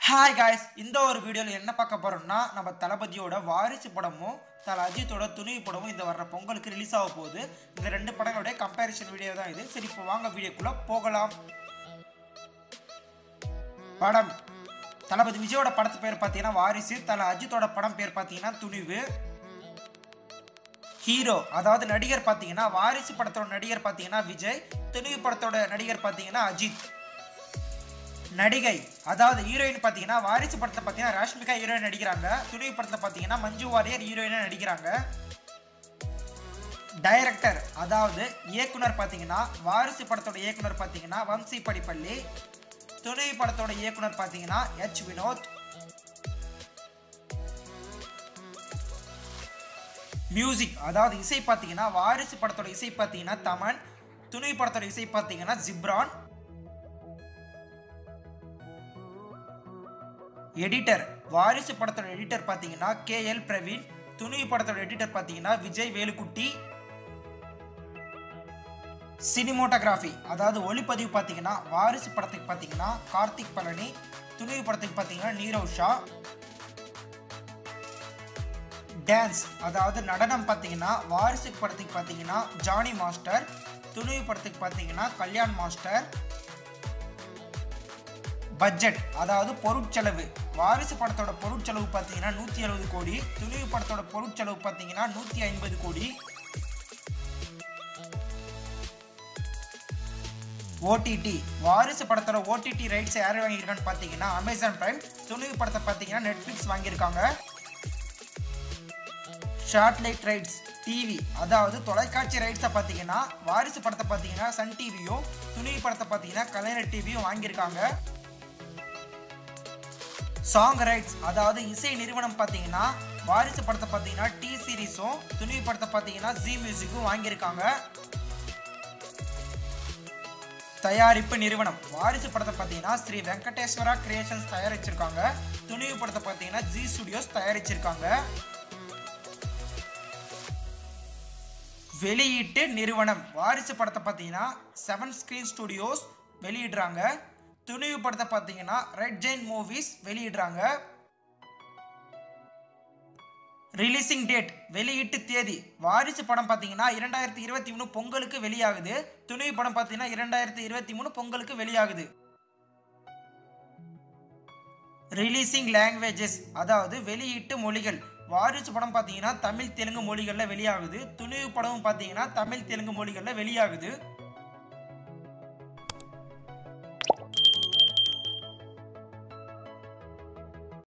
hi guys இந்த ஒரு வீடியோவில் என்ன பார்க்க போறோம்னா நம்ம தளபதியோட வாரிசு படமும் தல அஜித்தோட துணிவு படமும் இந்த வர்ற பொங்கலுக்கு ரிலீஸ் ஆக போகுது இந்த ரெண்டு படங்களுடைய கம்பேரிசன் வீடியோ தான் இது சரி இப்போ வாங்க வீடியோக்குள்ள போகலாம் படம் தளபதி விஜயோட படத்து பேர் பார்த்தீங்கன்னா வாரிசு தல அஜித்தோட படம் பேர் பார்த்தீங்கன்னா துணிவு ஹீரோ அதாவது நடிகர் பார்த்தீங்கன்னா வாரிசு படத்தோட நடிகர் பார்த்தீங்கன்னா விஜய் துணிவு படத்தோட நடிகர் பார்த்தீங்கன்னா அஜித் நடிகை அதாவது ஹீரோயின் பார்த்தீங்கன்னா வாரிசு படத்தில் பார்த்தீங்கன்னா ராஷ்மிகா ஹீரோயின் நடிக்கிறாங்க துணிவு படத்தில் பார்த்தீங்கன்னா மஞ்சு வாரியர் ஹீரோயினாக நடிக்கிறாங்க டைரக்டர் அதாவது இயக்குனர் பார்த்தீங்கன்னா வாரிசு படத்தோட இயக்குனர் பார்த்தீங்கன்னா வம்சி படிப்பள்ளி துணிவு படத்தோட இயக்குனர் பார்த்தீங்கன்னா எச் வினோத் மியூசிக் அதாவது இசை பார்த்தீங்கன்னா வாரிசு படத்தோட இசை பார்த்தீங்கன்னா தமன் துணிவு படத்தோட இசை பார்த்தீங்கன்னா ஜிப்ரான் எடிட்டர் வாரிசு படத்தோட எடிட்டர் பார்த்தீங்கன்னா கே எல் பிரவீன் துணிவு படத்தோட எடிட்டர் பார்த்தீங்கன்னா விஜய் வேலுக்குட்டி சினிமோட்டோகிராஃபி அதாவது ஒளிப்பதிவு பார்த்தீங்கன்னா வாரிசு படத்துக்கு பார்த்தீங்கன்னா கார்த்திக் பழனி துணிவு படத்துக்கு பார்த்தீங்கன்னா நீரவ் ஷா டான்ஸ் அதாவது நடனம் பார்த்தீங்கன்னா வாரிசு படத்துக்கு பார்த்தீங்கன்னா ஜானி மாஸ்டர் துணிவு படத்துக்கு பார்த்தீங்கன்னா கல்யாண் மாஸ்டர் பட்ஜெட் அதாவது பொருட்செலவு வாரிசு படத்தோட பொருட்செலவு பார்த்தீங்கன்னா நூற்றி எழுபது கோடி துணிவு படத்தோட பொருட்செலவு பார்த்தீங்கன்னா நூற்றி ஐம்பது கோடி ஓடிடி வாரிசு படத்தோட ஓடிடி ரைட்ஸ் யார் வாங்கியிருக்கான்னு பார்த்தீங்கன்னா அமேசான் பிரைம் துணிவு படத்தை பார்த்தீங்கன்னா நெட்ஃப்ளிக்ஸ் வாங்கியிருக்காங்க ஷார்ட்லைட் ரைட்ஸ் டிவி அதாவது தொலைக்காட்சி ரைட்ஸை பார்த்தீங்கன்னா வாரிசு படத்தை பார்த்தீங்கன்னா சன் டிவியும் துணிவு படத்தை பார்த்தீங்கன்னா கலைஞர் டிவியும் வாங்கியிருக்காங்க சாங் ரைட்ஸ் அதாவது இசை நிறுவனம் பார்த்தீங்கன்னா வாரிசு படத்தை பார்த்தீங்கன்னா டி சீரிஸும் துணிவு படத்தை பார்த்தீங்கன்னா ஜி மியூசிக்கும் வாங்கியிருக்காங்க தயாரிப்பு நிறுவனம் வாரிசு படத்தை பார்த்தீங்கன்னா ஸ்ரீ வெங்கடேஸ்வரா கிரியேஷன்ஸ் தயாரிச்சிருக்காங்க துணிவு படத்தை பார்த்தீங்கன்னா ஜி ஸ்டுடியோஸ் தயாரிச்சிருக்காங்க வெளியீட்டு நிறுவனம் வாரிசு படத்தை பார்த்தீங்கன்னா செவன் ஸ்க்ரீன் ஸ்டுடியோஸ் வெளியிடுறாங்க துணிவு படத்தை பார்த்தீங்கன்னா ரெட் ஜெயின் மூவிஸ் வெளியிடுறாங்க ரிலீசிங் டேட் வெளியீட்டு தேதி வாரிசு படம் பார்த்தீங்கன்னா இரண்டாயிரத்தி இருபத்தி மூணு பொங்கலுக்கு வெளியாகுது துணிவு படம் பார்த்தீங்கன்னா இரண்டாயிரத்தி இருபத்தி மூணு பொங்கலுக்கு வெளியாகுது ரிலீசிங் லாங்குவேஜஸ் அதாவது வெளியீட்டு மொழிகள் வாரிசு படம் பார்த்தீங்கன்னா தமிழ் தெலுங்கு மொழிகளில் வெளியாகுது துணிவு படமும் பார்த்தீங்கன்னா தமிழ் தெலுங்கு மொழிகளில் வெளியாகுது